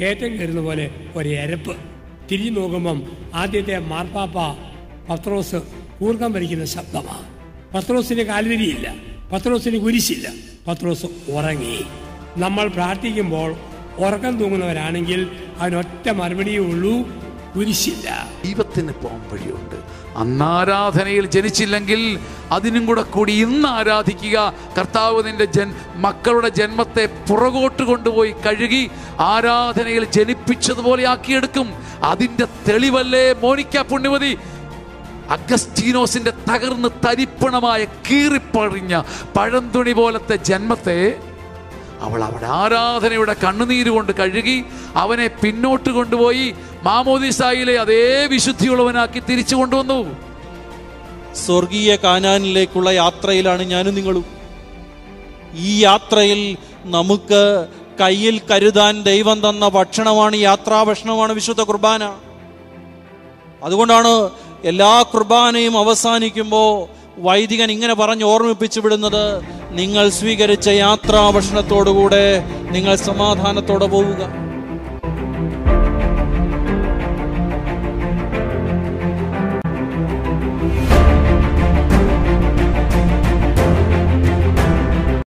കയറ്റം കയറുന്ന പോലെ ഒരു എരപ്പ് തിരിഞ്ഞു നോക്കുമ്പം ആദ്യത്തെ മാർപ്പാപ്പ പത്രോസ് കൂർക്കം വലിക്കുന്ന ശബ്ദമാണ് പത്രോസിന് കാൽവരിയില്ല പത്രോസിന് കുരിശില്ല പത്രോസ് ഉറങ്ങി നമ്മൾ പ്രാർത്ഥിക്കുമ്പോൾ ഉറക്കം തൂങ്ങുന്നവരാണെങ്കിൽ അതിനൊറ്റ മറുപടിയേ ഉള്ളൂ കുരിശില്ല ദൈവത്തിന് പോകാൻ വഴിയുണ്ട് അന്നാരാധനയിൽ ജനിച്ചില്ലെങ്കിൽ അതിനും കൂടെ കൂടി ഇന്ന് ആരാധിക്കുക കർത്താവ് നിന്റെ ജൻ മക്കളുടെ ജന്മത്തെ പുറകോട്ട് കൊണ്ടുപോയി കഴുകി ആരാധനയിൽ ജനിപ്പിച്ചതുപോലെ ആക്കിയെടുക്കും അതിൻ്റെ തെളിവല്ലേ മോനിക്ക പുണ്യവതി അഗസ്റ്റീനോസിന്റെ തകർന്ന് തരിപ്പണമായ കീറിപ്പറിഞ്ഞ പഴന്തുണി പോലത്തെ ജന്മത്തെ അവൾ അവിടെ ആരാധനയുടെ കണ്ണുനീര് കൊണ്ട് കഴുകി അവനെ പിന്നോട്ട് കൊണ്ടുപോയി മാമോദിസായിലെ അതേ വിശുദ്ധിയുള്ളവനാക്കി തിരിച്ചു കൊണ്ടുവന്നു സ്വർഗീയ കാനാനിലേക്കുള്ള യാത്രയിലാണ് ഞാനും നിങ്ങളും ഈ യാത്രയിൽ നമുക്ക് കയ്യിൽ കരുതാൻ ദൈവം തന്ന ഭക്ഷണമാണ് യാത്രാ ഭക്ഷണമാണ് വിശുദ്ധ കുർബാന അതുകൊണ്ടാണ് എല്ലാ കുർബാനയും അവസാനിക്കുമ്പോൾ വൈദികൻ ഇങ്ങനെ പറഞ്ഞ് ഓർമ്മിപ്പിച്ചു വിടുന്നത് നിങ്ങൾ സ്വീകരിച്ച യാത്രാ ഭക്ഷണത്തോടുകൂടെ നിങ്ങൾ സമാധാനത്തോടെ പോവുക